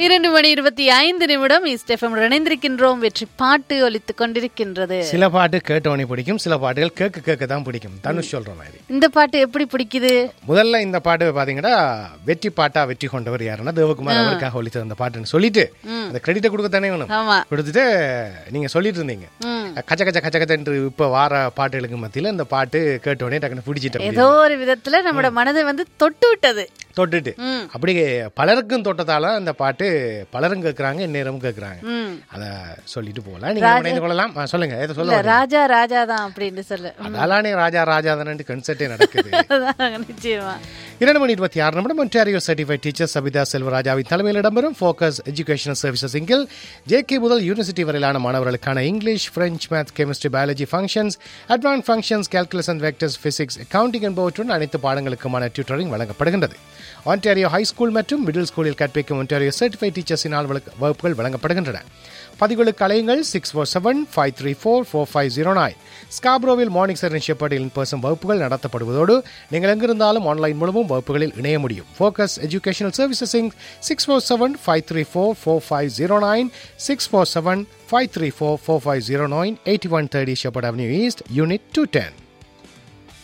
இரண்டு மணி இருபத்தி ஐந்து நிமிடம் இஸ்டெஃபம் இணைந்திருக்கின்றோம் வெற்றி பாட்டு ஒலித்துக் கொண்டிருக்கின்றது சில பாட்டு கேட்டவனே பிடிக்கும் சில பாட்டுகள் கேட்க கேட்க தான் பிடிக்கும் தனுஷ் சொல்ற மாதிரி இந்த பாட்டு எப்படி பிடிக்குது முதல்ல இந்த பாட்டு பாத்தீங்கன்னா வெற்றி பாட்டா வெற்றி கொண்டவர் யாருன்னா தேவகுமார் அவருக்காக ஒழித்தது அந்த பாட்டுன்னு சொல்லிட்டு அந்த கிரெடிட்டை கொடுக்க தானே வேணும் ஆமா கொடுத்துட்டு நீங்க சொல்லிட்டு இருந்தீங்க ம். கச்ச கச்ச கச்ச கச்சன்று இப்ப வார பாட்டுகளுக்கு மத்தியில இந்த பாட்டு கேட்டவனே டக்குன்னு பிடிச்சிட்டு ஏதோ ஒரு விதத்துல நம்மளோட மனதை வந்து தொட்டு விட்டது தொட்டுட்டு ம். அப்படி பலருக்கும் தொட்டதால அந்த பாட்டு பலரும் கேட்கறாங்க நேரமும் கேட்கறாங்க ம். அத சொல்லிட்டு போகலாம் நீங்க இணைந்து கொள்ளலாம் ஆ, சொல்லுங்க ஏதோ சொல்ல இல்ல ராஜா ராஜா தான் அப்படின்னு சொல்லு அதாலானே ராஜா ராஜா தானே கன்சர்ட்டே நடக்குது அதான் நிச்சயமா இரண்டு மணி இருபத்தி ஆறு நிமிடம் ஒன்டாரியோ சர்டிஃபைட் டீச்சர் சபிதா செல்வராஜாவின் தலைமையில் இடம்பெறும் ஃபோக்கஸ் எஜுகேஷனல் சர்வீசஸ் இங்கில் ஜேகே முதல் யூனிவர்சிட்டி வரையிலான மாணவர்களுக்கான English French math chemistry biology functions advance functions calculus and vectors physics accounting என்பவற்றுடன் அனைத்து பாடங்களுக்குமான டியூட்டரிங் வழங்கப்படுகின்றது ஒன்டாரியோ ஹை ஸ்கூல் மற்றும் மிடில் ஸ்கூலில் கற்பிக்கும் ஒன்டாரியோ சர்டிஃபைட் டீச்சர்ஸினால் வழங்க- வகுப்புகள் வழங்கப்படுகின்றன பதிவுகளுக்கு அலையுங்கள் six four seven five three four four five zero nine ஸ்காப்ரோவில் மார்னிங் சரண் ஷெப்பர்டில் இன் பர்சன் வகுப்புகள் நடத்தப்படுவதோடு நீங்கள் எங்கிருந்தாலும் ஆன்லைன் மூலமும் வகுப்புகளில் இணைய முடியும் ஃபோக்கஸ் எஜுகேஷனல் சர்வீசஸ் இங் six four seven five three four four five zero nine six four seven five three four four five zero nine eighty one thirty Sheppard avenue east unit two ten